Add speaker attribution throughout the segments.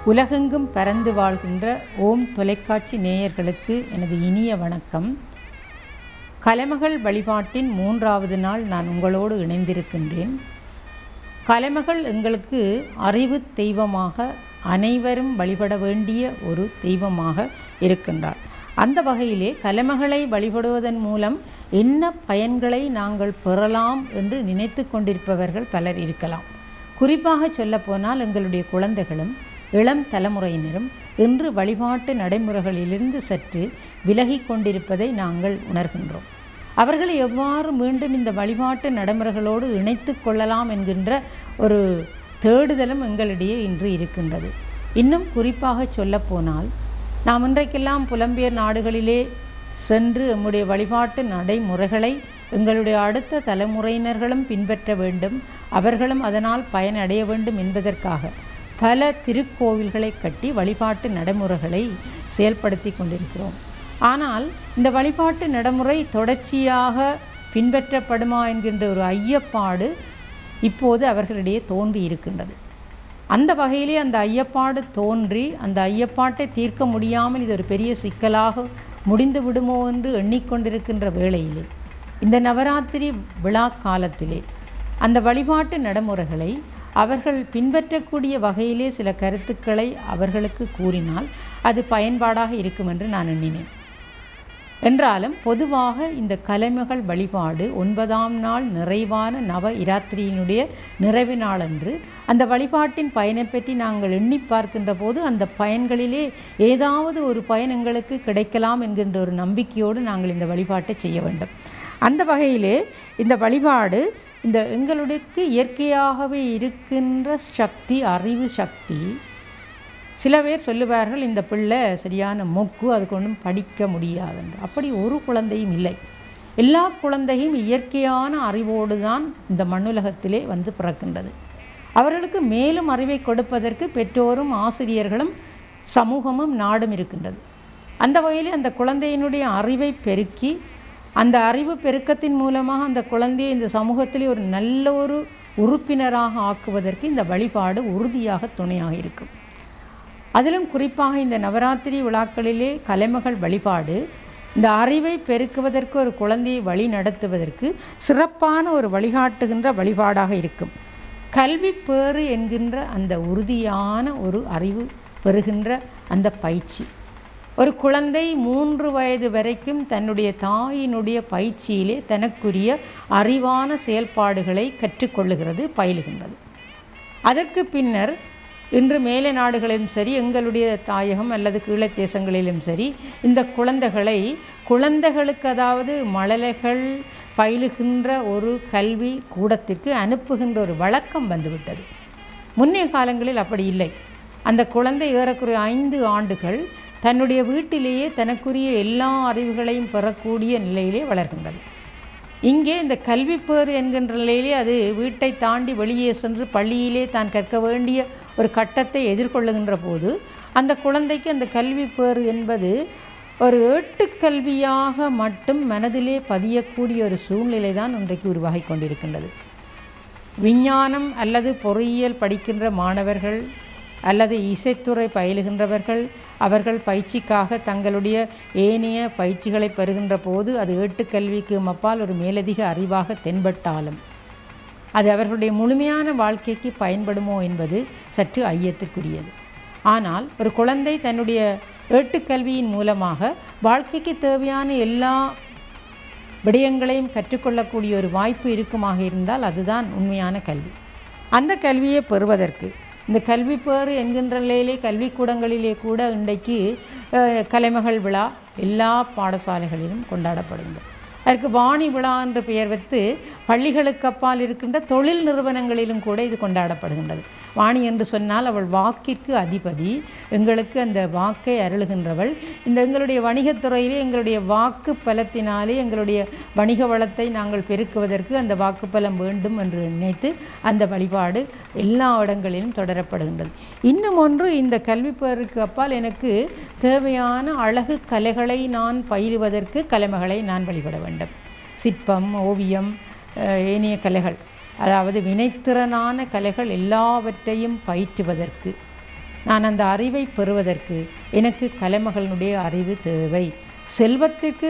Speaker 1: உலகெங்கும் பறந்து வாழ்கின்ற ஓம் தொலைக்காட்சி நேயர்களுக்கு எனது இனிய வணக்கம் கலைமகள் வழிபாட்டின் மூன்றாவது நாள் நான் உங்களோடு இணைந்திருக்கின்றேன் கலைமகள் எங்களுக்கு அறிவு தெய்வமாக அனைவரும் வழிபட வேண்டிய ஒரு தெய்வமாக இருக்கின்றாள் அந்த வகையிலே கலைமகளை வழிபடுவதன் மூலம் என்ன பயன்களை நாங்கள் பெறலாம் என்று நினைத்து கொண்டிருப்பவர்கள் பலர் இருக்கலாம் குறிப்பாக சொல்லப்போனால் எங்களுடைய குழந்தைகளும் இளம் தலைமுறையினரும் இன்று வழிபாட்டு நடைமுறைகளிலிருந்து சற்று விலகி கொண்டிருப்பதை நாங்கள் உணர்கின்றோம் அவர்களை எவ்வாறு மீண்டும் இந்த வழிபாட்டு நடைமுறைகளோடு இணைத்து கொள்ளலாம் என்கின்ற ஒரு தேடுதலும் எங்களிடையே இன்று இருக்கின்றது இன்னும் குறிப்பாக சொல்லப்போனால் நாம் இன்றைக்கெல்லாம் புலம்பெயர் நாடுகளிலே சென்று நம்முடைய வழிபாட்டு நடைமுறைகளை எங்களுடைய அடுத்த தலைமுறையினர்களும் பின்பற்ற வேண்டும் அவர்களும் அதனால் பயனடைய வேண்டும் என்பதற்காக பல திருக்கோவில்களை கட்டி வழிபாட்டு நடைமுறைகளை செயல்படுத்தி கொண்டிருக்கிறோம் ஆனால் இந்த வழிபாட்டு நடைமுறை தொடர்ச்சியாக பின்பற்றப்படுமா என்கின்ற ஒரு ஐயப்பாடு இப்போது அவர்களிடையே தோன்றி இருக்கின்றது அந்த வகையிலே அந்த ஐயப்பாடு தோன்றி அந்த ஐயப்பாட்டை தீர்க்க முடியாமல் இது ஒரு பெரிய சிக்கலாக முடிந்து விடுமோ என்று எண்ணிக்கொண்டிருக்கின்ற வேளையிலே இந்த நவராத்திரி விழா காலத்திலே அந்த வழிபாட்டு நடைமுறைகளை அவர்கள் பின்பற்றக்கூடிய வகையிலே சில கருத்துக்களை அவர்களுக்கு கூறினால் அது பயன்பாடாக இருக்கும் என்று நான் எண்ணினேன் என்றாலும் பொதுவாக இந்த கலைமகள் வழிபாடு ஒன்பதாம் நாள் நிறைவான நவ இராத்திரியினுடைய நிறைவு நாளன்று அந்த வழிபாட்டின் பயனை பற்றி நாங்கள் எண்ணி பார்க்கின்ற போது அந்த பயன்களிலே ஏதாவது ஒரு பயன் எங்களுக்கு கிடைக்கலாம் என்கின்ற ஒரு நம்பிக்கையோடு நாங்கள் இந்த வழிபாட்டை செய்ய வேண்டும் அந்த வகையிலே இந்த வழிபாடு இந்த எங்களுடைய இயற்கையாகவே இருக்கின்ற சக்தி அறிவு சக்தி சில பேர் சொல்லுவார்கள் இந்த பிள்ளை சரியான மொக்கு அதுக்கு ஒன்றும் படிக்க முடியாதுன்று அப்படி ஒரு குழந்தையும் இல்லை எல்லா குழந்தையும் இயற்கையான அறிவோடு தான் இந்த மண்ணுலகத்திலே வந்து பிறக்கின்றது அவர்களுக்கு மேலும் அறிவை கொடுப்பதற்கு பெற்றோரும் ஆசிரியர்களும் சமூகமும் நாடும் இருக்கின்றது அந்த வகையில் அந்த குழந்தையினுடைய அறிவை பெருக்கி அந்த அறிவு பெருக்கத்தின் மூலமாக அந்த குழந்தையை இந்த சமூகத்திலே ஒரு நல்ல ஒரு உறுப்பினராக ஆக்குவதற்கு இந்த வழிபாடு உறுதியாக துணையாக இருக்கும் அதிலும் குறிப்பாக இந்த நவராத்திரி விழாக்களிலே கலைமகள் வழிபாடு இந்த அறிவை பெருக்குவதற்கு ஒரு குழந்தையை வழி நடத்துவதற்கு சிறப்பான ஒரு வழிகாட்டுகின்ற வழிபாடாக இருக்கும் கல்வி பேறு என்கின்ற அந்த உறுதியான ஒரு அறிவு பெறுகின்ற அந்த பயிற்சி ஒரு குழந்தை மூன்று வயது வரைக்கும் தன்னுடைய தாயினுடைய பயிற்சியிலே தனக்குரிய அறிவான செயல்பாடுகளை கற்றுக்கொள்ளுகிறது பயிலுகின்றது அதற்கு பின்னர் இன்று மேலை நாடுகளிலும் சரி எங்களுடைய தாயகம் அல்லது கீழே தேசங்களிலும் சரி இந்த குழந்தைகளை குழந்தைகளுக்கு அதாவது மழலைகள் பயிலுகின்ற ஒரு கல்வி கூடத்திற்கு அனுப்புகின்ற ஒரு வழக்கம் வந்துவிட்டது முன்னைய காலங்களில் அப்படி இல்லை அந்த குழந்தை ஏறக்குறைய ஐந்து ஆண்டுகள் தன்னுடைய வீட்டிலேயே தனக்குரிய எல்லா அறிவுகளையும் பெறக்கூடிய நிலையிலே வளர்கின்றது இங்கே இந்த கல்வி பேறு என்கின்ற நிலையிலே அது வீட்டை தாண்டி வெளியே சென்று பள்ளியிலே தான் கற்க வேண்டிய ஒரு கட்டத்தை எதிர்கொள்ளுகின்ற போது அந்த குழந்தைக்கு அந்த கல்வி பேறு என்பது ஒரு ஏட்டுக்கல்வியாக மட்டும் மனதிலே பதியக்கூடிய ஒரு சூழ்நிலை தான் இன்றைக்கு உருவாகி கொண்டிருக்கின்றது விஞ்ஞானம் அல்லது பொறியியல் படிக்கின்ற மாணவர்கள் அல்லது இசைத்துறை பயிலுகின்றவர்கள் அவர்கள் பயிற்சிக்காக தங்களுடைய ஏனைய பயிற்சிகளை பெறுகின்ற போது அது ஏட்டுக்கல்விக்கு அப்பால் ஒரு மேலதிக அறிவாக தென்பட்டாலும் அது அவர்களுடைய முழுமையான வாழ்க்கைக்கு பயன்படுமோ என்பது சற்று ஐயத்திற்குரியது ஆனால் ஒரு குழந்தை தன்னுடைய ஏட்டுக்கல்வியின் மூலமாக வாழ்க்கைக்கு தேவையான எல்லா விடயங்களையும் கற்றுக்கொள்ளக்கூடிய ஒரு வாய்ப்பு இருக்குமாக இருந்தால் அதுதான் உண்மையான கல்வி அந்த கல்வியை பெறுவதற்கு இந்த கல்வி பேறு என்கின்ற நிலையிலே கல்விக்கூடங்களிலே கூட இன்றைக்கு கலைமகள் விழா எல்லா பாடசாலைகளிலும் கொண்டாடப்படுகிறது அதற்கு வாணி விழா என்ற பெயர் வைத்து பள்ளிகளுக்கு அப்பால் இருக்கின்ற தொழில் நிறுவனங்களிலும் கூட இது கொண்டாடப்படுகின்றது வாணி என்று சொன்னால் அவள் வாக்கிற்கு அதிபதி எங்களுக்கு அந்த வாக்கை அருளுகின்றவள் இந்த எங்களுடைய வணிகத்துறையிலே எங்களுடைய வாக்கு பலத்தினாலே எங்களுடைய வணிக வளத்தை நாங்கள் பெருக்குவதற்கு அந்த வாக்கு பலம் வேண்டும் என்று நினைத்து அந்த வழிபாடு எல்லா இடங்களிலும் தொடரப்படுகின்றது இன்னும் ஒன்று இந்த கல்வி பேருக்கு அப்பால் எனக்கு தேவையான அழகு கலைகளை நான் பயிலுவதற்கு கலைமகளை நான் வழிபட வேண்டும் சிற்பம் ஓவியம் ஏனைய கலைகள் அதாவது வினைத்திறனான கலைகள் எல்லாவற்றையும் பயிற்றுவதற்கு நான் அந்த அறிவை பெறுவதற்கு எனக்கு கலைமகளினுடைய அறிவு தேவை செல்வத்திற்கு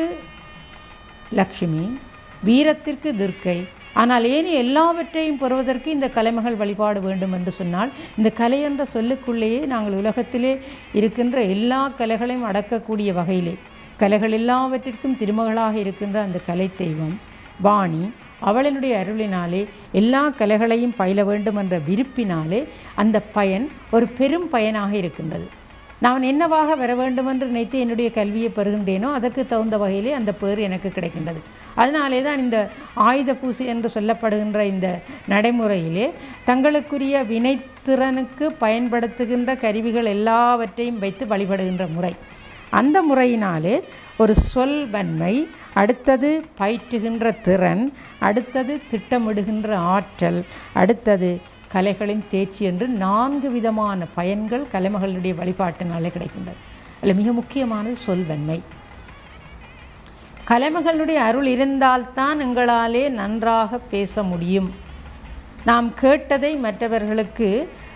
Speaker 1: லக்ஷ்மி வீரத்திற்கு துர்க்கை ஆனால் ஏன் எல்லாவற்றையும் பெறுவதற்கு இந்த கலைமகள் வழிபாடு வேண்டும் என்று சொன்னால் இந்த கலை என்ற சொல்லுக்குள்ளேயே நாங்கள் உலகத்திலே இருக்கின்ற எல்லா கலைகளையும் அடக்கக்கூடிய வகையிலே கலைகள் எல்லாவற்றிற்கும் திருமகளாக இருக்கின்ற அந்த கலை தெய்வம் வாணி அவளினுடைய அருளினாலே எல்லா கலைகளையும் பயில வேண்டும் என்ற விருப்பினாலே அந்த பயன் ஒரு பெரும் பயனாக இருக்கின்றது நான் என்னவாக வர வேண்டும் என்று நினைத்து என்னுடைய கல்வியை பெறுகின்றேனோ அதற்கு தகுந்த வகையிலே அந்த பேர் எனக்கு கிடைக்கின்றது அதனாலே தான் இந்த ஆயுத பூசை என்று சொல்லப்படுகின்ற இந்த நடைமுறையிலே தங்களுக்குரிய வினைத்திறனுக்கு பயன்படுத்துகின்ற கருவிகள் எல்லாவற்றையும் வைத்து வழிபடுகின்ற முறை அந்த முறையினாலே ஒரு சொல் வன்மை அடுத்தது பயிற்றுகின்ற திறன் அடுத்தது திட்டமிடுகின்ற ஆற்றல் அடுத்தது கலைகளின் தேர்ச்சி என்று நான்கு விதமான பயன்கள் கலைமகளுடைய வழிபாட்டினாலே கிடைக்கின்றது அதில் மிக முக்கியமானது சொல்வன்மை கலைமகளுடைய அருள் இருந்தால்தான் எங்களாலே நன்றாக பேச முடியும் நாம் கேட்டதை மற்றவர்களுக்கு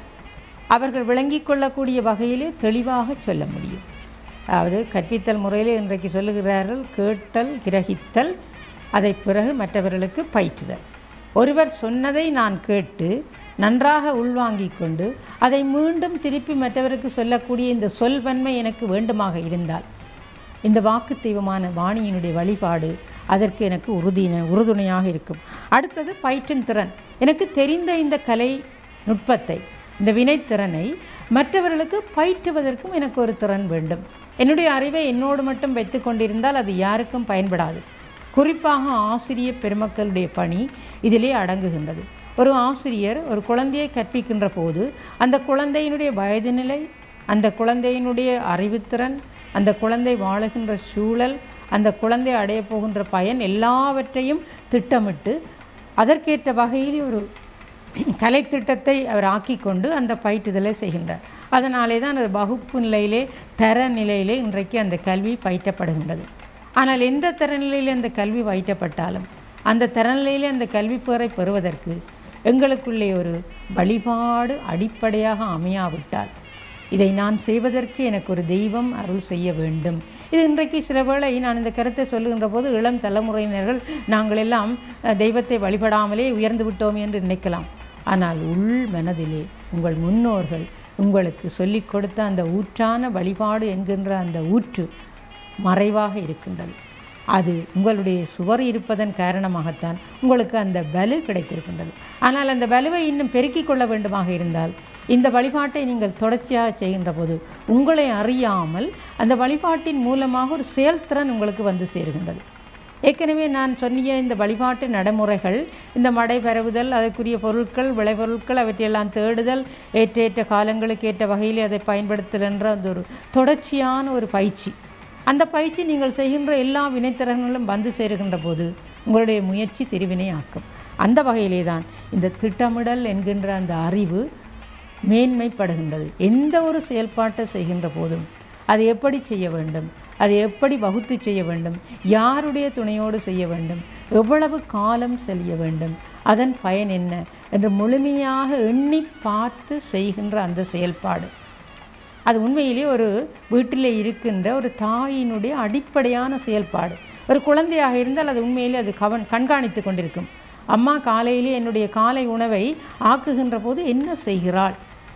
Speaker 1: அவர்கள் விளங்கிக் கொள்ளக்கூடிய வகையிலே தெளிவாக சொல்ல முடியும் அதாவது கற்பித்தல் முறையிலே இன்றைக்கு சொல்லுகிறார்கள் கேட்டல் கிரகித்தல் அதை பிறகு மற்றவர்களுக்கு பயிற்றுதல் ஒருவர் சொன்னதை நான் கேட்டு நன்றாக உள்வாங்கிக் கொண்டு அதை மீண்டும் திருப்பி மற்றவருக்கு சொல்லக்கூடிய இந்த சொல்வன்மை எனக்கு வேண்டுமாக இருந்தால் இந்த வாக்கு தெய்வமான வாணியினுடைய வழிபாடு அதற்கு எனக்கு உறுதின உறுதுணையாக இருக்கும் அடுத்தது பயிற்றும் திறன் எனக்கு தெரிந்த இந்த கலை நுட்பத்தை இந்த வினைத்திறனை மற்றவர்களுக்கு பயிற்றுவதற்கும் எனக்கு ஒரு திறன் வேண்டும் என்னுடைய அறிவை என்னோடு மட்டும் வைத்து கொண்டிருந்தால் அது யாருக்கும் பயன்படாது குறிப்பாக ஆசிரிய பெருமக்களுடைய பணி இதிலே அடங்குகின்றது ஒரு ஆசிரியர் ஒரு குழந்தையை கற்பிக்கின்ற போது அந்த குழந்தையினுடைய வயது நிலை அந்த குழந்தையினுடைய அறிவுத்திறன் அந்த குழந்தை வாழுகின்ற சூழல் அந்த குழந்தை அடைய போகின்ற பயன் எல்லாவற்றையும் திட்டமிட்டு அதற்கேற்ற வகையில் ஒரு கலை திட்டத்தை அவர் ஆக்கிக்கொண்டு அந்த பயிற்றுதலை செய்கின்றார் அதனாலே தான் அது வகுப்பு நிலையிலே தர நிலையிலே இன்றைக்கு அந்த கல்வி பயிற்றப்படுகின்றது ஆனால் எந்த தரநிலையில் அந்த கல்வி பயிற்றப்பட்டாலும் அந்த தரநிலையில் அந்த கல்வி பேரை பெறுவதற்கு எங்களுக்குள்ளே ஒரு வழிபாடு அடிப்படையாக அமையாவிட்டால் இதை நான் செய்வதற்கு எனக்கு ஒரு தெய்வம் அருள் செய்ய வேண்டும் இது இன்றைக்கு சில வேளை நான் இந்த கருத்தை சொல்லுகின்ற போது இளம் தலைமுறையினர்கள் நாங்கள் எல்லாம் அஹ், தெய்வத்தை வழிபடாமலே உயர்ந்து விட்டோம் என்று நினைக்கலாம் ஆனால் உள் மனதிலே உங்கள் முன்னோர்கள் உங்களுக்கு சொல்லிக் கொடுத்த அந்த ஊற்றான வழிபாடு என்கின்ற அந்த ஊற்று மறைவாக இருக்கின்றது அது உங்களுடைய சுவர் இருப்பதன் காரணமாகத்தான் உங்களுக்கு அந்த வலு கிடைத்திருக்கின்றது ஆனால் அந்த வலுவை இன்னும் பெருக்கிக் கொள்ள வேண்டுமாக இருந்தால் இந்த வழிபாட்டை நீங்கள் தொடர்ச்சியாக செய்கின்ற போது உங்களை அறியாமல் அந்த வழிபாட்டின் மூலமாக ஒரு செயல்திறன் உங்களுக்கு வந்து சேருகின்றது ஏற்கனவே நான் சொன்னிய இந்த வழிபாட்டு நடைமுறைகள் இந்த மடை பரவுதல் அதற்குரிய பொருட்கள் விளைபொருட்கள் அவற்றையெல்லாம் தேடுதல் ஏற்ற ஏற்ற காலங்களுக்கு ஏற்ற வகையில் அதை பயன்படுத்தல் என்ற அந்த ஒரு தொடர்ச்சியான ஒரு பயிற்சி அந்த பயிற்சி நீங்கள் செய்கின்ற எல்லா வினைத்திறன்களும் வந்து சேருகின்ற போது உங்களுடைய முயற்சி திருவினை ஆக்கும் அந்த வகையிலே தான் இந்த திட்டமிடல் என்கின்ற அந்த அறிவு மேன்மைப்படுகின்றது எந்த ஒரு செயல்பாட்டை செய்கின்ற போதும் அது எப்படி செய்ய வேண்டும் அதை எப்படி வகுத்து செய்ய வேண்டும் யாருடைய துணையோடு செய்ய வேண்டும் எவ்வளவு காலம் செய்ய வேண்டும் அதன் பயன் என்ன என்று முழுமையாக எண்ணி பார்த்து செய்கின்ற அந்த செயல்பாடு அது உண்மையிலே ஒரு வீட்டில் இருக்கின்ற ஒரு தாயினுடைய அடிப்படையான செயல்பாடு ஒரு குழந்தையாக இருந்தால் அது உண்மையிலே அது கவன் கண்காணித்து கொண்டிருக்கும் அம்மா காலையிலே என்னுடைய காலை உணவை ஆக்குகின்ற போது என்ன செய்கிறாள்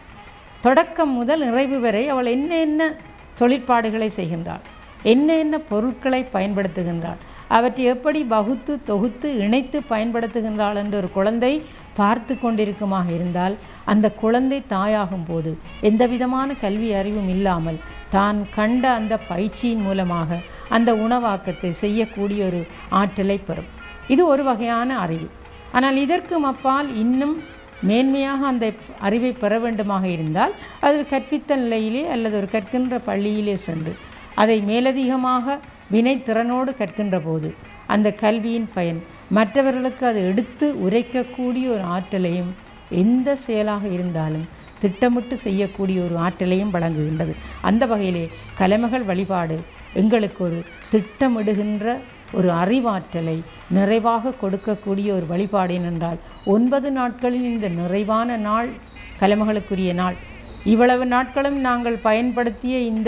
Speaker 1: தொடக்கம் முதல் நிறைவு வரை அவள் என்ன என்ன தொழிற்பாடுகளை செய்கின்றாள் என்ன என்ன பொருட்களை பயன்படுத்துகின்றாள் அவற்றை எப்படி வகுத்து தொகுத்து இணைத்து பயன்படுத்துகின்றாள் என்று ஒரு குழந்தை பார்த்து கொண்டிருக்குமாக இருந்தால் அந்த குழந்தை தாயாகும் போது எந்த விதமான கல்வி அறிவும் இல்லாமல் தான் கண்ட அந்த பயிற்சியின் மூலமாக அந்த உணவாக்கத்தை செய்யக்கூடிய ஒரு ஆற்றலை பெறும் இது ஒரு வகையான அறிவு ஆனால் இதற்கும் அப்பால் இன்னும் மேன்மையாக அந்த அறிவை பெற வேண்டுமாக இருந்தால் அது கற்பித்தல் நிலையிலே அல்லது ஒரு கற்கின்ற பள்ளியிலே சென்று அதை மேலதிகமாக வினைத்திறனோடு கற்கின்ற போது அந்த கல்வியின் பயன் மற்றவர்களுக்கு அதை எடுத்து உரைக்கக்கூடிய ஒரு ஆற்றலையும் எந்த செயலாக இருந்தாலும் திட்டமிட்டு செய்யக்கூடிய ஒரு ஆற்றலையும் வழங்குகின்றது அந்த வகையிலே கலைமகள் வழிபாடு எங்களுக்கு ஒரு திட்டமிடுகின்ற ஒரு அறிவாற்றலை நிறைவாக கொடுக்கக்கூடிய ஒரு வழிபாடு ஏனென்றால் ஒன்பது நாட்களில் இந்த நிறைவான நாள் கலைமகளுக்குரிய நாள் இவ்வளவு நாட்களும் நாங்கள் பயன்படுத்திய இந்த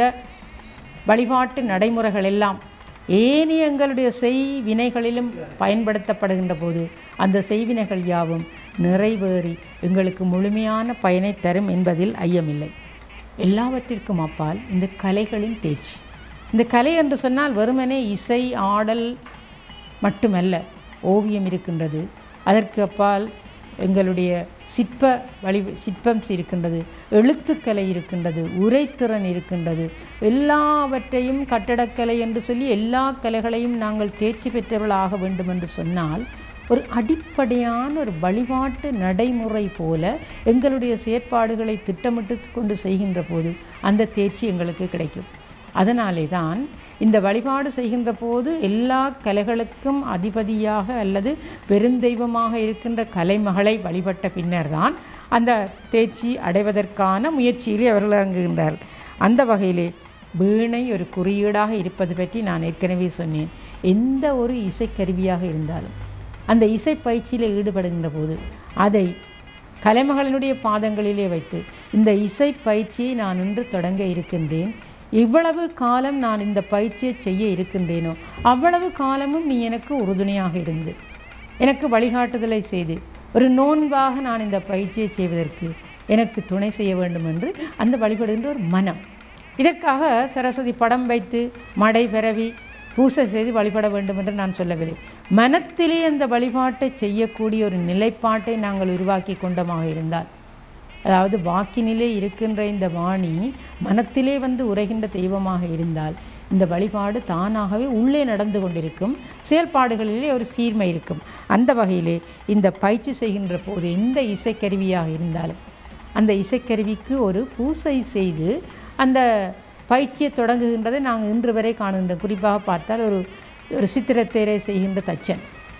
Speaker 1: வழிபாட்டு நடைமுறைகள் எல்லாம் ஏனி எங்களுடைய செய் வினைகளிலும் பயன்படுத்தப்படுகின்ற போது அந்த செய்வினைகள் யாவும் நிறைவேறி எங்களுக்கு முழுமையான பயனை தரும் என்பதில் ஐயமில்லை எல்லாவற்றிற்கும் அப்பால் இந்த கலைகளின் தேர்ச்சி இந்த கலை என்று சொன்னால் வெறுமனே இசை ஆடல் மட்டுமல்ல ஓவியம் இருக்கின்றது அதற்கு அப்பால் எங்களுடைய சிற்ப வழி சிற்பம் இருக்கின்றது எழுத்துக்கலை இருக்கின்றது உரைத்திறன் இருக்கின்றது எல்லாவற்றையும் கட்டடக்கலை என்று சொல்லி எல்லா கலைகளையும் நாங்கள் தேர்ச்சி பெற்றவர்களாக வேண்டும் என்று சொன்னால் ஒரு அடிப்படையான ஒரு வழிபாட்டு நடைமுறை போல எங்களுடைய செயற்பாடுகளை திட்டமிட்டு கொண்டு செய்கின்ற போது அந்த தேர்ச்சி எங்களுக்கு கிடைக்கும் அதனாலே தான் இந்த வழிபாடு செய்கின்ற போது எல்லா கலைகளுக்கும் அதிபதியாக அல்லது பெருந்தெய்வமாக இருக்கின்ற கலைமகளை வழிபட்ட பின்னர் தான் அந்த தேர்ச்சி அடைவதற்கான முயற்சியிலே அவர்கள் இறங்குகின்றார்கள் அந்த வகையிலே வீணை ஒரு குறியீடாக இருப்பது பற்றி நான் ஏற்கனவே சொன்னேன் எந்த ஒரு இசைக்கருவியாக இருந்தாலும் அந்த இசை பயிற்சியில் ஈடுபடுகின்ற போது அதை கலைமகளினுடைய பாதங்களிலே வைத்து இந்த இசை பயிற்சியை நான் இன்று தொடங்க இருக்கின்றேன் இவ்வளவு காலம் நான் இந்த பயிற்சியை செய்ய இருக்கின்றேனோ அவ்வளவு காலமும் நீ எனக்கு உறுதுணையாக இருந்து எனக்கு வழிகாட்டுதலை செய்து ஒரு நோன்பாக நான் இந்த பயிற்சியை செய்வதற்கு எனக்கு துணை செய்ய வேண்டும் என்று அந்த வழிபடுகின்ற ஒரு மனம் இதற்காக சரஸ்வதி படம் வைத்து மடை பெறவி பூசை செய்து வழிபட வேண்டும் என்று நான் சொல்லவில்லை மனத்திலே அந்த வழிபாட்டை செய்யக்கூடிய ஒரு நிலைப்பாட்டை நாங்கள் உருவாக்கி கொண்டமாக இருந்தால் அதாவது வாக்கினிலே இருக்கின்ற இந்த வாணி மனத்திலே வந்து உரைகின்ற தெய்வமாக இருந்தால் இந்த வழிபாடு தானாகவே உள்ளே நடந்து கொண்டிருக்கும் செயல்பாடுகளிலே ஒரு சீர்மை இருக்கும் அந்த வகையிலே இந்த பயிற்சி செய்கின்ற போது எந்த இசைக்கருவியாக இருந்தாலும் அந்த இசைக்கருவிக்கு ஒரு பூசை செய்து அந்த பயிற்சியை தொடங்குகின்றதை நாங்கள் இன்று வரை காணுகின்ற குறிப்பாக பார்த்தால் ஒரு ஒரு சித்திரத்தேரை செய்கின்ற தச்சன்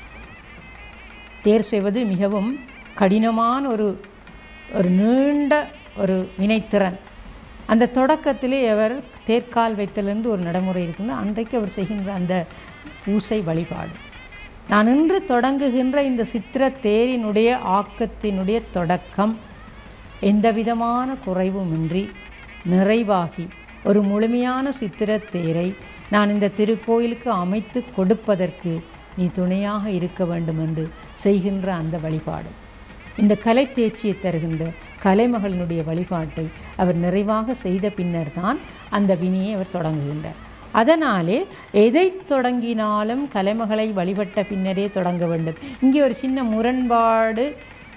Speaker 1: தேர் செய்வது மிகவும் கடினமான ஒரு ஒரு நீண்ட ஒரு வினைத்திறன் அந்த தொடக்கத்திலே அவர் தேர்க்கால் வைத்தல் என்று ஒரு நடைமுறை இருக்கின்ற அன்றைக்கு அவர் செய்கின்ற அந்த பூசை வழிபாடு நான் இன்று தொடங்குகின்ற இந்த சித்திர தேரினுடைய ஆக்கத்தினுடைய தொடக்கம் எந்த விதமான குறைவுமின்றி நிறைவாகி ஒரு முழுமையான சித்திர தேரை நான் இந்த திருக்கோயிலுக்கு அமைத்து கொடுப்பதற்கு நீ துணையாக இருக்க வேண்டும் என்று செய்கின்ற அந்த வழிபாடு இந்த கலை தேர்ச்சியை தருகின்ற கலைமகளினுடைய வழிபாட்டை அவர் நிறைவாக செய்த பின்னர் தான் அந்த வினியை அவர் தொடங்குகின்றார் அதனாலே எதை தொடங்கினாலும் கலைமகளை வழிபட்ட பின்னரே தொடங்க வேண்டும் இங்கே ஒரு சின்ன முரண்பாடு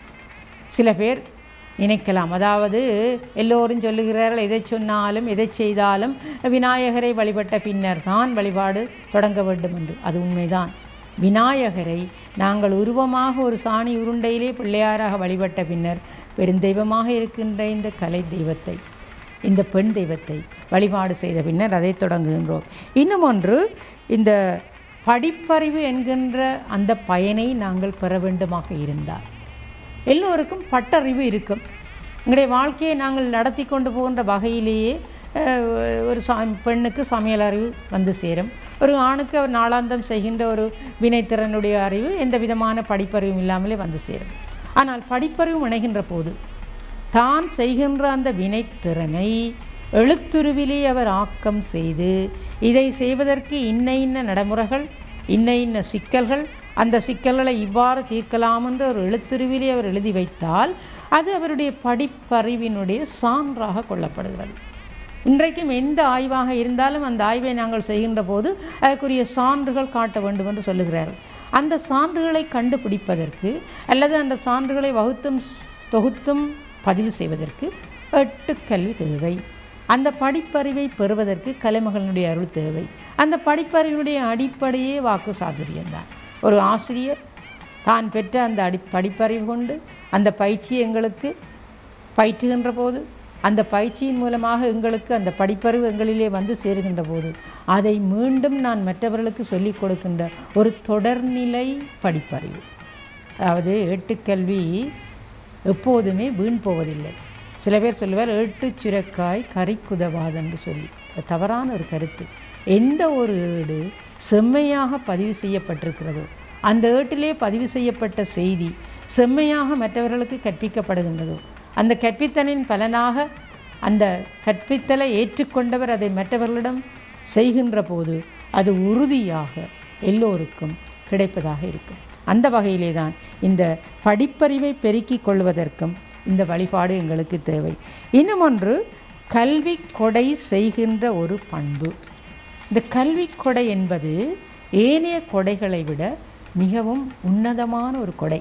Speaker 1: சில பேர் நினைக்கலாம் அதாவது எல்லோரும் சொல்லுகிறார்கள் எதை சொன்னாலும் எதை செய்தாலும் விநாயகரை வழிபட்ட பின்னர் தான் வழிபாடு தொடங்க வேண்டும் என்று அது உண்மைதான் விநாயகரை நாங்கள் உருவமாக ஒரு சாணி உருண்டையிலே பிள்ளையாராக வழிபட்ட பின்னர் பெருந்தெய்வமாக இருக்கின்ற இந்த கலை தெய்வத்தை இந்த பெண் தெய்வத்தை வழிபாடு செய்த பின்னர் அதை தொடங்குகின்றோம் இன்னும் ஒன்று இந்த படிப்பறிவு என்கின்ற அந்த பயனை நாங்கள் பெற வேண்டுமாக இருந்தால் எல்லோருக்கும் பட்டறிவு இருக்கும் எங்களுடைய வாழ்க்கையை நாங்கள் நடத்தி கொண்டு போகின்ற வகையிலேயே அஹ், ஒரு சா பெண்ணுக்கு சமையல் அறிவு வந்து சேரும் ஒரு ஆணுக்கு அவர் நாளாந்தம் செய்கின்ற ஒரு வினைத்திறனுடைய அறிவு எந்த விதமான படிப்பறிவும் இல்லாமலே வந்து சேரும் ஆனால் படிப்பறிவு இணைகின்ற போது தான் செய்கின்ற அந்த வினைத்திறனை எழுத்துருவிலே அவர் ஆக்கம் செய்து இதை செய்வதற்கு இன்ன இன்ன நடைமுறைகள் இன்ன இன்ன சிக்கல்கள் அந்த சிக்கல்களை இவ்வாறு தீர்க்கலாம் என்று ஒரு எழுத்துருவிலே அவர் எழுதி வைத்தால் அது அவருடைய படிப்பறிவினுடைய சான்றாக கொள்ளப்படுகிறது இன்றைக்கும் எந்த ஆய்வாக இருந்தாலும் அந்த ஆய்வை நாங்கள் செய்கின்ற போது அதற்குரிய சான்றுகள் காட்ட வேண்டும் என்று சொல்லுகிறார்கள் அந்த சான்றுகளை கண்டுபிடிப்பதற்கு அல்லது அந்த சான்றுகளை வகுத்தும் தொகுத்தும் பதிவு செய்வதற்கு எட்டு கல்வி தேவை அந்த படிப்பறிவை பெறுவதற்கு கலைமகளினுடைய அருள் தேவை அந்த படிப்பறிவினுடைய அடிப்படையே வாக்கு சாதுரியம்தான் ஒரு ஆசிரியர் தான் பெற்ற அந்த அடி படிப்பறிவு கொண்டு அந்த பயிற்சியை எங்களுக்கு பயிற்றுகின்ற போது அந்த பயிற்சியின் மூலமாக எங்களுக்கு அந்த படிப்பறிவு எங்களிலே வந்து சேருகின்ற போது அதை மீண்டும் நான் மற்றவர்களுக்கு சொல்லிக் கொடுக்கின்ற ஒரு தொடர்நிலை படிப்பறிவு அதாவது ஏட்டுக்கல்வி எப்போதுமே வீண் போவதில்லை சில பேர் சொல்லுவார் ஏட்டு சுரக்காய் கறிக்குதவாது என்று சொல்லி அது தவறான ஒரு கருத்து எந்த ஒரு ஏடு செம்மையாக பதிவு செய்யப்பட்டிருக்கிறதோ அந்த ஏட்டிலே பதிவு செய்யப்பட்ட செய்தி செம்மையாக மற்றவர்களுக்கு கற்பிக்கப்படுகின்றதோ அந்த கற்பித்தலின் பலனாக அந்த கற்பித்தலை ஏற்றுக்கொண்டவர் அதை மற்றவர்களிடம் செய்கின்ற போது அது உறுதியாக எல்லோருக்கும் கிடைப்பதாக இருக்கும் அந்த வகையிலே தான் இந்த படிப்பறிவை பெருக்கிக் கொள்வதற்கும் இந்த வழிபாடு எங்களுக்கு தேவை இன்னும் ஒன்று கல்வி கொடை செய்கின்ற ஒரு பண்பு இந்த கல்வி கொடை என்பது ஏனைய கொடைகளை விட மிகவும் உன்னதமான ஒரு கொடை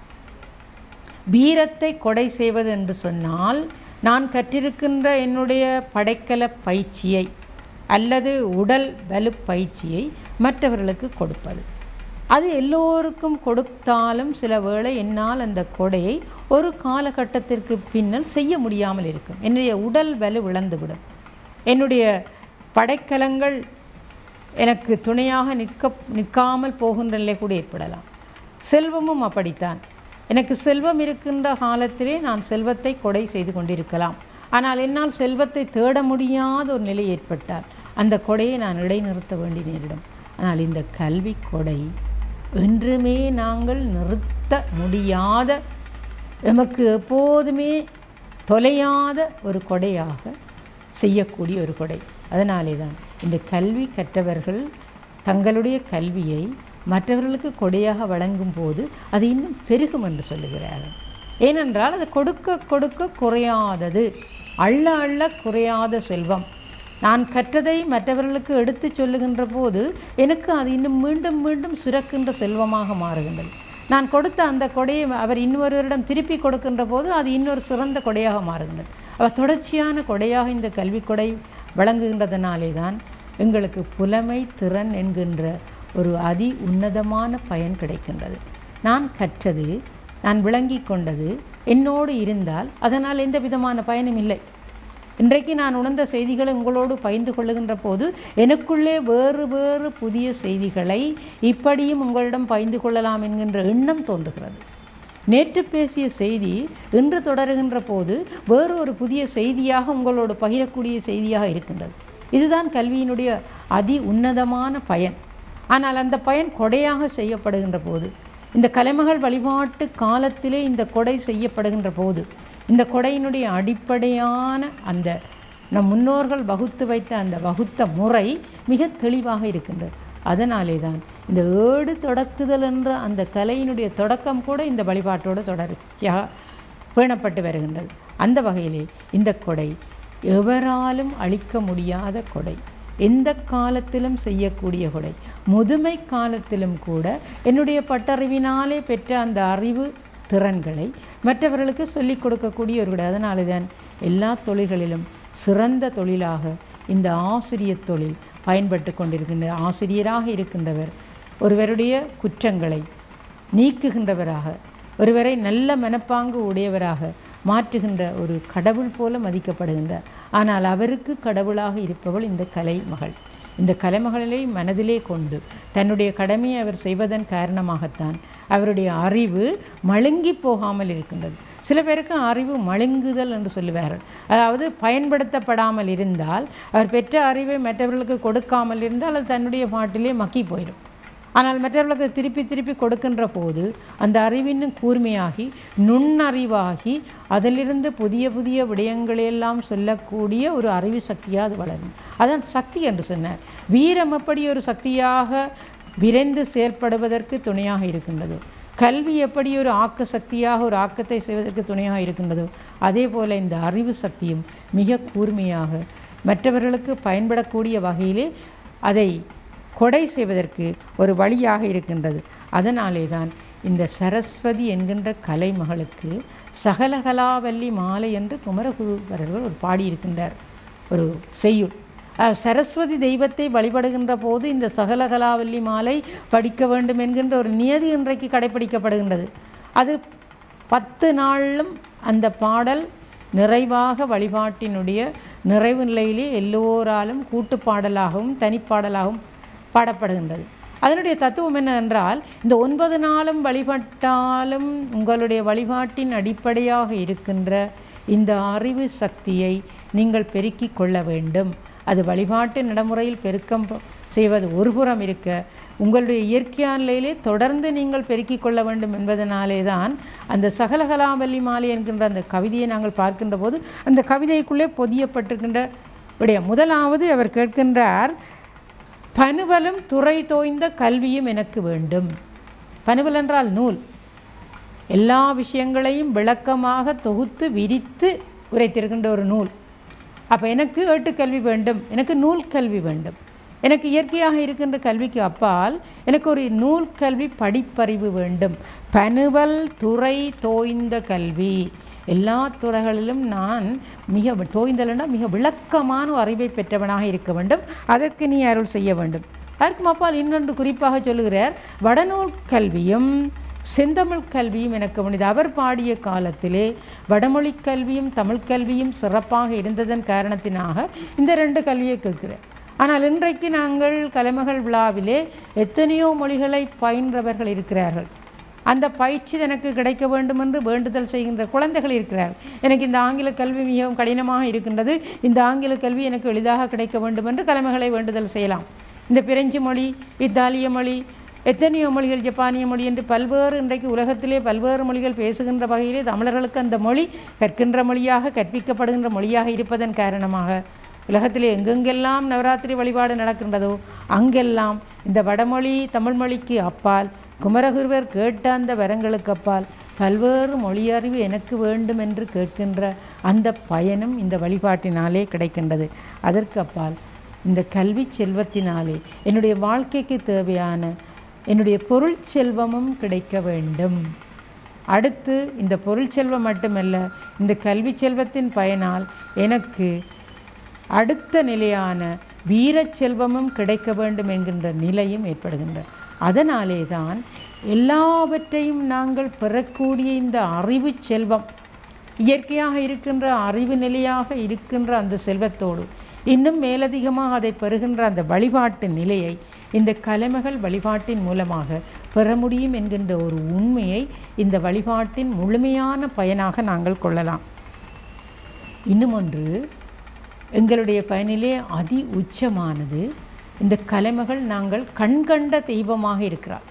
Speaker 1: வீரத்தை கொடை செய்வது என்று சொன்னால் நான் கற்றிருக்கின்ற என்னுடைய படைக்கல பயிற்சியை அல்லது உடல் வலு பயிற்சியை மற்றவர்களுக்கு கொடுப்பது அது எல்லோருக்கும் கொடுத்தாலும் சில வேளை என்னால் அந்த கொடையை ஒரு காலகட்டத்திற்கு பின்னர் செய்ய முடியாமல் இருக்கும் என்னுடைய உடல் வலு இழந்துவிடும் என்னுடைய படைக்கலங்கள் எனக்கு துணையாக நிற்க நிற்காமல் போகின்ற நிலை கூட ஏற்படலாம் செல்வமும் அப்படித்தான் எனக்கு செல்வம் இருக்கின்ற காலத்திலே நான் செல்வத்தை கொடை செய்து கொண்டிருக்கலாம் ஆனால் என்னால் செல்வத்தை தேட முடியாத ஒரு நிலை ஏற்பட்டால் அந்த கொடையை நான் இடைநிறுத்த வேண்டி நேரிடும் ஆனால் இந்த கல்வி கொடை என்றுமே நாங்கள் நிறுத்த முடியாத எமக்கு எப்போதுமே தொலையாத ஒரு கொடையாக செய்யக்கூடிய ஒரு கொடை அதனாலே தான் இந்த கல்வி கற்றவர்கள் தங்களுடைய கல்வியை மற்றவர்களுக்கு கொடையாக வழங்கும் போது அது இன்னும் பெருகும் என்று சொல்லுகிறார்கள் ஏனென்றால் அது கொடுக்க கொடுக்க குறையாதது அள்ள அள்ள குறையாத செல்வம் நான் கற்றதை மற்றவர்களுக்கு எடுத்து சொல்லுகின்ற போது எனக்கு அது இன்னும் மீண்டும் மீண்டும் சுரக்கின்ற செல்வமாக மாறுகின்றது நான் கொடுத்த அந்த கொடையை அவர் இன்னொருவரிடம் திருப்பி கொடுக்கின்ற போது அது இன்னொரு சிறந்த கொடையாக மாறுகின்றது அவர் தொடர்ச்சியான கொடையாக இந்த கல்வி கொடை வழங்குகின்றதுனாலே தான் எங்களுக்கு புலமை திறன் என்கின்ற ஒரு அதி உன்னதமான பயன் கிடைக்கின்றது நான் கற்றது நான் விளங்கி கொண்டது என்னோடு இருந்தால் அதனால் எந்த விதமான பயனும் இல்லை இன்றைக்கு நான் உணர்ந்த செய்திகளை உங்களோடு பகிர்ந்து கொள்ளுகின்ற போது எனக்குள்ளே வேறு வேறு புதிய செய்திகளை இப்படியும் உங்களிடம் பகிர்ந்து கொள்ளலாம் என்கின்ற எண்ணம் தோன்றுகிறது நேற்று பேசிய செய்தி இன்று தொடருகின்ற போது வேறு ஒரு புதிய செய்தியாக உங்களோடு பகிரக்கூடிய செய்தியாக இருக்கின்றது இதுதான் கல்வியினுடைய அதி உன்னதமான பயன் ஆனால் அந்த பயன் கொடையாக செய்யப்படுகின்ற போது இந்த கலைமகள் வழிபாட்டு காலத்திலே இந்த கொடை செய்யப்படுகின்ற போது இந்த கொடையினுடைய அடிப்படையான அந்த நம் முன்னோர்கள் வகுத்து வைத்த அந்த வகுத்த முறை மிக தெளிவாக இருக்கின்றது அதனாலே தான் இந்த ஏடு தொடக்குதல் என்ற அந்த கலையினுடைய தொடக்கம் கூட இந்த வழிபாட்டோடு தொடர்ச்சியாக பேணப்பட்டு வருகின்றது அந்த வகையிலே இந்த கொடை எவராலும் அளிக்க முடியாத கொடை எந்த காலத்திலும் செய்யக்கூடிய கொடை முதுமை காலத்திலும் கூட என்னுடைய பட்டறிவினாலே பெற்ற அந்த அறிவு திறன்களை மற்றவர்களுக்கு சொல்லிக் கொடுக்கக்கூடிய ஒரு கொடை அதனால தான் எல்லா தொழில்களிலும் சிறந்த தொழிலாக இந்த ஆசிரியர் தொழில் பயன்பட்டு கொண்டிருக்கின்ற ஆசிரியராக இருக்கின்றவர் ஒருவருடைய குற்றங்களை நீக்குகின்றவராக ஒருவரை நல்ல மனப்பாங்கு உடையவராக மாற்றுகின்ற ஒரு கடவுள் போல மதிக்கப்படுகின்றார் ஆனால் அவருக்கு கடவுளாக இருப்பவள் இந்த கலை மகள் இந்த கலைமகளை மனதிலே கொண்டு தன்னுடைய கடமையை அவர் செய்வதன் காரணமாகத்தான் அவருடைய அறிவு மழுங்கி போகாமல் இருக்கின்றது சில பேருக்கு அறிவு மழுங்குதல் என்று சொல்லுவார்கள் அதாவது பயன்படுத்தப்படாமல் இருந்தால் அவர் பெற்ற அறிவை மற்றவர்களுக்கு கொடுக்காமல் இருந்தால் அது தன்னுடைய பாட்டிலே மக்கி போயிடும் ஆனால் மற்றவர்களுக்கு திருப்பி திருப்பி கொடுக்கின்ற போது அந்த அறிவின் கூர்மையாகி நுண்ணறிவாகி அதிலிருந்து புதிய புதிய விடயங்களையெல்லாம் சொல்லக்கூடிய ஒரு அறிவு சக்தியாக அது வளரும் அதான் சக்தி என்று சொன்னார் வீரம் எப்படி ஒரு சக்தியாக விரைந்து செயல்படுவதற்கு துணையாக இருக்கின்றதோ கல்வி எப்படி ஒரு ஆக்க சக்தியாக ஒரு ஆக்கத்தை செய்வதற்கு துணையாக இருக்கின்றதோ அதே போல் இந்த அறிவு சக்தியும் மிக கூர்மையாக மற்றவர்களுக்கு பயன்படக்கூடிய வகையிலே அதை கொடை செய்வதற்கு ஒரு வழியாக இருக்கின்றது அதனாலே தான் இந்த சரஸ்வதி என்கின்ற கலைமகளுக்கு சகலகலாவல்லி மாலை என்று குமரகுருவரர்கள் ஒரு பாடியிருக்கின்றார் ஒரு செய்யுள் அஹ், சரஸ்வதி தெய்வத்தை வழிபடுகின்ற போது இந்த சகலகலாவல்லி மாலை படிக்க வேண்டும் என்கின்ற ஒரு நியதி இன்றைக்கு கடைப்பிடிக்கப்படுகின்றது அது பத்து நாளிலும் அந்த பாடல் நிறைவாக வழிபாட்டினுடைய நிறைவு நிலையிலே எல்லோராலும் கூட்டுப் பாடலாகவும் தனிப்பாடலாகவும் பாடப்படுகின்றது அதனுடைய தத்துவம் என்னவென்றால் இந்த ஒன்பது நாளும் வழிபட்டாலும் உங்களுடைய வழிபாட்டின் அடிப்படையாக இருக்கின்ற இந்த அறிவு சக்தியை நீங்கள் பெருக்கிக் கொள்ள வேண்டும் அது வழிபாட்டு நடைமுறையில் பெருக்கம் ப- செய்வது ஒருபுறம் இருக்க உங்களுடைய இயற்கையான நிலையிலே தொடர்ந்து நீங்கள் பெருக்கிக் கொள்ள வேண்டும் என்பதனாலே தான் அந்த சகலகலாவல்லி மாலை என்கின்ற அந்த கவிதையை நாங்கள் பார்க்கின்ற போது அந்த கவிதைக்குள்ளே பொதியப்பட்டிருக்கின்ற விடயம் முதலாவது அவர் கேட்கின்றார் பனுவலும் துறை தோய்ந்த கல்வியும் எனக்கு வேண்டும் பனுவல் என்றால் நூல் எல்லா விஷயங்களையும் விளக்கமாக தொகுத்து விரித்து உரைத்திருக்கின்ற ஒரு நூல் அப்போ எனக்கு ஏட்டுக்கல்வி வேண்டும் எனக்கு நூல் கல்வி வேண்டும் எனக்கு இயற்கையாக இருக்கின்ற கல்விக்கு அப்பால் எனக்கு ஒரு நூல் கல்வி படிப்பறிவு வேண்டும் பனுவல் துறை தோய்ந்த கல்வி எல்லா துறைகளிலும் நான் மிக தோய்ந்தலன்னா மிக விளக்கமான ஒரு அறிவை பெற்றவனாக இருக்க வேண்டும் அதற்கு நீ அருள் செய்ய வேண்டும் அதற்கு அப்பால் இன்னொன்று குறிப்பாக சொல்லுகிறார் வடநூல் கல்வியும் செந்தமிழ் கல்வியும் எனக்கு முடிது அவர் பாடிய காலத்திலே வடமொழி கல்வியும் தமிழ் கல்வியும் சிறப்பாக இருந்ததன் காரணத்தினாக இந்த ரெண்டு கல்வியை கேட்கிறேன் ஆனால் இன்றைக்கு நாங்கள் கலைமகள் விழாவிலே எத்தனையோ மொழிகளை பயின்றவர்கள் இருக்கிறார்கள் அந்த பயிற்சி எனக்கு கிடைக்க வேண்டும் என்று வேண்டுதல் செய்கின்ற குழந்தைகள் இருக்கிறார்கள் எனக்கு இந்த ஆங்கில கல்வி மிகவும் கடினமாக இருக்கின்றது இந்த ஆங்கில கல்வி எனக்கு எளிதாக கிடைக்க வேண்டும் என்று கலைமகளை வேண்டுதல் செய்யலாம் இந்த பிரெஞ்சு மொழி இத்தாலிய மொழி எத்தனையோ மொழிகள் ஜப்பானிய மொழி என்று பல்வேறு இன்றைக்கு உலகத்திலே பல்வேறு மொழிகள் பேசுகின்ற வகையிலே தமிழர்களுக்கு அந்த மொழி கற்கின்ற மொழியாக கற்பிக்கப்படுகின்ற மொழியாக இருப்பதன் காரணமாக உலகத்திலே எங்கெங்கெல்லாம் நவராத்திரி வழிபாடு நடக்கின்றதோ அங்கெல்லாம் இந்த வடமொழி தமிழ் மொழிக்கு அப்பால் குமரகுருவர் கேட்ட அந்த வரங்களுக்கு அப்பால் பல்வேறு மொழியறிவு எனக்கு வேண்டும் என்று கேட்கின்ற அந்த பயனும் இந்த வழிபாட்டினாலே கிடைக்கின்றது அதற்கு அப்பால் இந்த கல்வி செல்வத்தினாலே என்னுடைய வாழ்க்கைக்கு தேவையான என்னுடைய பொருள் செல்வமும் கிடைக்க வேண்டும் அடுத்து இந்த பொருள் செல்வம் மட்டுமல்ல இந்த கல்வி செல்வத்தின் பயனால் எனக்கு அடுத்த நிலையான வீரச் செல்வமும் கிடைக்க வேண்டும் என்கின்ற நிலையும் ஏற்படுகின்ற அதனாலே தான் எல்லாவற்றையும் நாங்கள் பெறக்கூடிய இந்த அறிவு செல்வம் இயற்கையாக இருக்கின்ற அறிவு நிலையாக இருக்கின்ற அந்த செல்வத்தோடு இன்னும் மேலதிகமாக அதை பெறுகின்ற அந்த வழிபாட்டு நிலையை இந்த கலைமகள் வழிபாட்டின் மூலமாக பெற முடியும் என்கின்ற ஒரு உண்மையை இந்த வழிபாட்டின் முழுமையான பயனாக நாங்கள் கொள்ளலாம் இன்னும் ஒன்று எங்களுடைய பயனிலே அதி உச்சமானது இந்த கலைமகள் நாங்கள் கண்கண்ட தெய்வமாக இருக்கிறார்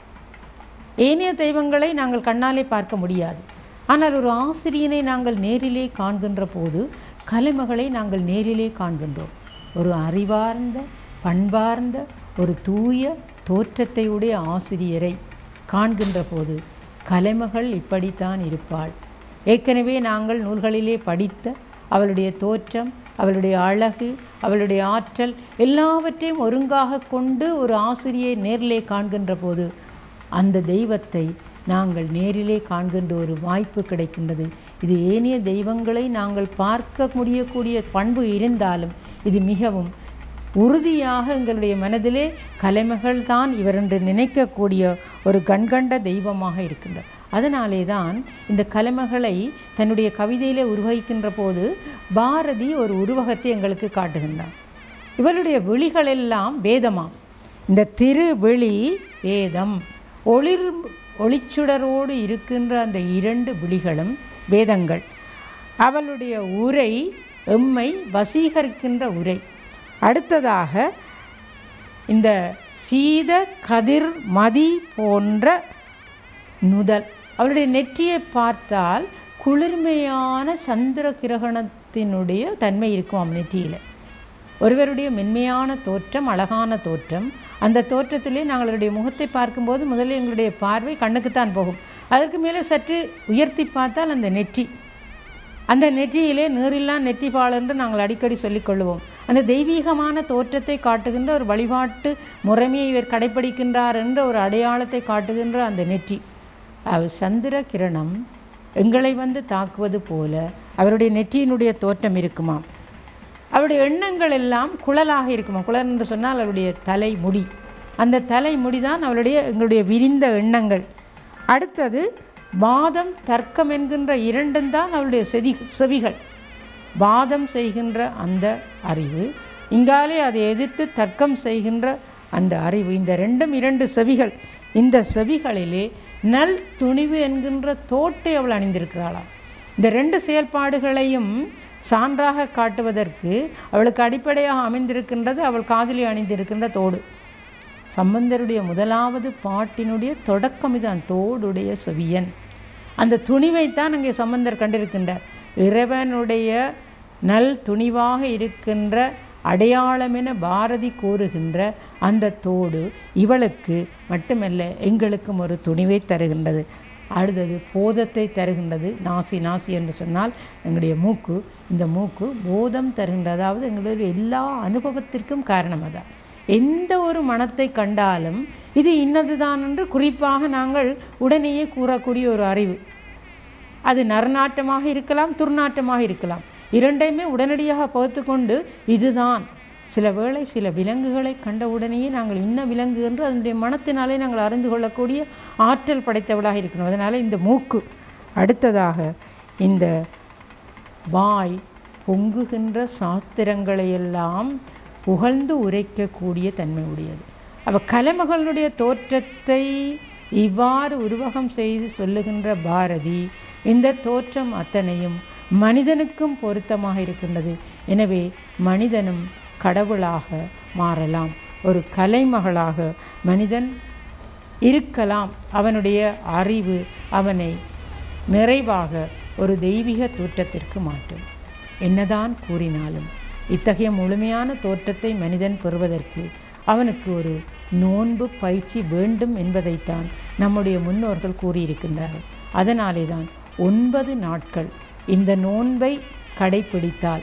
Speaker 1: ஏனைய தெய்வங்களை நாங்கள் கண்ணாலே பார்க்க முடியாது ஆனால் ஒரு ஆசிரியனை நாங்கள் நேரிலே காண்கின்ற போது கலைமகளை நாங்கள் நேரிலே காண்கின்றோம் ஒரு அறிவார்ந்த பண்பார்ந்த ஒரு தூய தோற்றத்தையுடைய ஆசிரியரை காண்கின்ற போது கலைமகள் இப்படித்தான் இருப்பாள் ஏற்கனவே நாங்கள் நூல்களிலே படித்த அவளுடைய தோற்றம் அவளுடைய அழகு அவளுடைய ஆற்றல் எல்லாவற்றையும் ஒருங்காக கொண்டு ஒரு ஆசிரியை நேரிலே காண்கின்ற போது அந்த தெய்வத்தை நாங்கள் நேரிலே காண்கின்ற ஒரு வாய்ப்பு கிடைக்கின்றது இது ஏனைய தெய்வங்களை நாங்கள் பார்க்க முடியக்கூடிய பண்பு இருந்தாலும் இது மிகவும் உறுதியாக எங்களுடைய மனதிலே கலைமகள் தான் இவர் என்று நினைக்கக்கூடிய ஒரு கண்கண்ட தெய்வமாக இருக்கின்றது அதனாலே தான் இந்த கலைமகளை தன்னுடைய கவிதையிலே உருவகிக்கின்ற போது பாரதி ஒரு உருவகத்தை எங்களுக்கு காட்டுகின்றார் இவளுடைய விழிகளெல்லாம் வேதமாம் இந்த திருவிழி வேதம் ஒளிர் ஒளிச்சுடரோடு இருக்கின்ற அந்த இரண்டு விழிகளும் வேதங்கள் அவளுடைய உரை எம்மை வசீகரிக்கின்ற உரை அடுத்ததாக இந்த சீத கதிர் மதி போன்ற நுதல் அவளுடைய நெற்றியை பார்த்தால் குளிர்மையான சந்திர கிரகணத்தினுடைய தன்மை இருக்குமாம் நெற்றியில் ஒருவருடைய மென்மையான தோற்றம் அழகான தோற்றம் அந்த தோற்றத்திலே நாங்களுடைய முகத்தை பார்க்கும்போது முதல்ல எங்களுடைய பார்வை கண்ணுக்குத்தான் போகும் அதற்கு மேலே சற்று உயர்த்தி பார்த்தால் அந்த நெற்றி அந்த நெற்றியிலே நீரில்லா நெற்றிப்பால் என்று நாங்கள் அடிக்கடி சொல்லிக் கொள்வோம் அந்த தெய்வீகமான தோற்றத்தை காட்டுகின்ற ஒரு வழிபாட்டு முறைமையை இவர் கடைப்பிடிக்கின்றார் என்ற ஒரு அடையாளத்தை காட்டுகின்ற அந்த நெற்றி அவர் சந்திர கிரணம் எங்களை வந்து தாக்குவது போல அவருடைய நெற்றியினுடைய தோற்றம் இருக்குமாம் அவருடைய எண்ணங்கள் எல்லாம் குழலாக இருக்குமா குழல் என்று சொன்னால் அவருடைய தலைமுடி அந்த தலைமுடி தான் அவளுடைய எங்களுடைய விரிந்த எண்ணங்கள் அடுத்தது வாதம் தர்க்கம் என்கின்ற இரண்டும் தான் அவளுடைய செதி செவிகள் வாதம் செய்கின்ற அந்த அறிவு இங்காலே அதை எதிர்த்து தர்க்கம் செய்கின்ற அந்த அறிவு இந்த ரெண்டும் இரண்டு செவிகள் இந்த செவிகளிலே நல் துணிவு என்கின்ற தோட்டை அவள் அணிந்திருக்கிறாளாம் இந்த ரெண்டு செயல்பாடுகளையும் சான்றாக காட்டுவதற்கு அவளுக்கு அடிப்படையாக அமைந்திருக்கின்றது அவள் காதிலே அணிந்திருக்கின்ற தோடு சம்பந்தருடைய முதலாவது பாட்டினுடைய தொடக்கம் இதுதான் தோடுடைய செவியன் அந்த துணிவைத்தான் அங்கே சம்பந்தர் கண்டிருக்கின்றார் இறைவனுடைய நல் துணிவாக இருக்கின்ற அடையாளமென பாரதி கூறுகின்ற அந்த தோடு இவளுக்கு மட்டுமல்ல எங்களுக்கும் ஒரு துணிவை தருகின்றது அடுத்தது போதத்தை தருகின்றது நாசி நாசி என்று சொன்னால் எங்களுடைய மூக்கு இந்த மூக்கு போதம் தருகின்றது அதாவது எங்களுடைய எல்லா அனுபவத்திற்கும் காரணம் அதான் எந்த ஒரு மனத்தை கண்டாலும் இது இன்னதுதான் என்று குறிப்பாக நாங்கள் உடனேயே கூறக்கூடிய ஒரு அறிவு அது நறுநாட்டமாக இருக்கலாம் துர்நாட்டமாக இருக்கலாம் இரண்டையுமே உடனடியாக பகுத்து கொண்டு இதுதான் சில வேளை சில விலங்குகளை கண்டவுடனேயே நாங்கள் இன்ன விலங்கு என்று அதனுடைய மனத்தினாலே நாங்கள் அறிந்து கொள்ளக்கூடிய ஆற்றல் படைத்தவளாக இருக்கணும் அதனால் இந்த மூக்கு அடுத்ததாக இந்த வாய் பொங்குகின்ற சாஸ்திரங்களையெல்லாம் புகழ்ந்து உரைக்கக்கூடிய தன்மை உடையது அப்போ கலைமகளுடைய தோற்றத்தை இவ்வாறு உருவகம் செய்து சொல்லுகின்ற பாரதி இந்த தோற்றம் அத்தனையும் மனிதனுக்கும் பொருத்தமாக இருக்கின்றது எனவே மனிதனும் கடவுளாக மாறலாம் ஒரு கலைமகளாக மனிதன் இருக்கலாம் அவனுடைய அறிவு அவனை நிறைவாக ஒரு தெய்வீக தோற்றத்திற்கு மாற்றும் என்னதான் கூறினாலும் இத்தகைய முழுமையான தோற்றத்தை மனிதன் பெறுவதற்கு அவனுக்கு ஒரு நோன்பு பயிற்சி வேண்டும் என்பதைத்தான் நம்முடைய முன்னோர்கள் கூறியிருக்கின்றார்கள் அதனாலே தான் ஒன்பது நாட்கள் இந்த நோன்பை கடைப்பிடித்தால்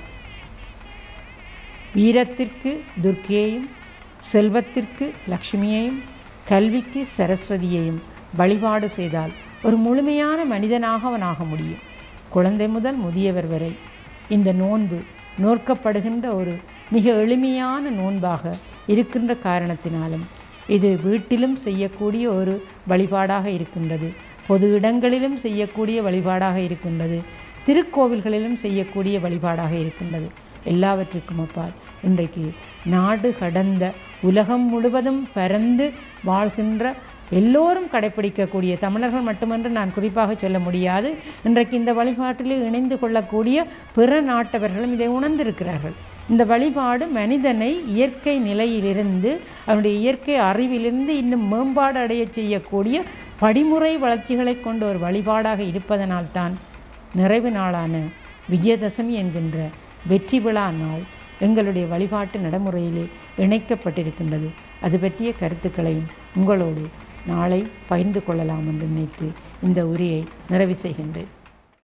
Speaker 1: வீரத்திற்கு துர்க்கையையும் செல்வத்திற்கு லக்ஷ்மியையும் கல்விக்கு சரஸ்வதியையும் வழிபாடு செய்தால் ஒரு முழுமையான மனிதனாக அவனாக முடியும் குழந்தை முதல் முதியவர் வரை இந்த நோன்பு நோற்கப்படுகின்ற ஒரு மிக எளிமையான நோன்பாக இருக்கின்ற காரணத்தினாலும் இது வீட்டிலும் செய்யக்கூடிய ஒரு வழிபாடாக இருக்கின்றது பொது இடங்களிலும் செய்யக்கூடிய வழிபாடாக இருக்கின்றது திருக்கோவில்களிலும் செய்யக்கூடிய வழிபாடாக இருக்கின்றது எல்லாவற்றுக்கும் அப்பால் இன்றைக்கு நாடு கடந்த உலகம் முழுவதும் பரந்து வாழ்கின்ற எல்லோரும் கடைப்பிடிக்கக்கூடிய தமிழர்கள் மட்டுமன்று நான் குறிப்பாக சொல்ல முடியாது இன்றைக்கு இந்த வழிபாட்டில் இணைந்து கொள்ளக்கூடிய பிற நாட்டவர்களும் இதை உணர்ந்திருக்கிறார்கள் இந்த வழிபாடு மனிதனை இயற்கை நிலையிலிருந்து அவனுடைய இயற்கை அறிவிலிருந்து இன்னும் மேம்பாடு அடைய செய்யக்கூடிய படிமுறை வளர்ச்சிகளை கொண்ட ஒரு வழிபாடாக இருப்பதனால்தான் நிறைவு நாளான விஜயதசமி என்கின்ற வெற்றி விழா நாள் எங்களுடைய வழிபாட்டு நடைமுறையிலே இணைக்கப்பட்டிருக்கின்றது அது பற்றிய கருத்துக்களையும் உங்களோடு நாளை பகிர்ந்து கொள்ளலாம் என்று நினைத்து இந்த உரையை நிறைவு செய்கின்றேன்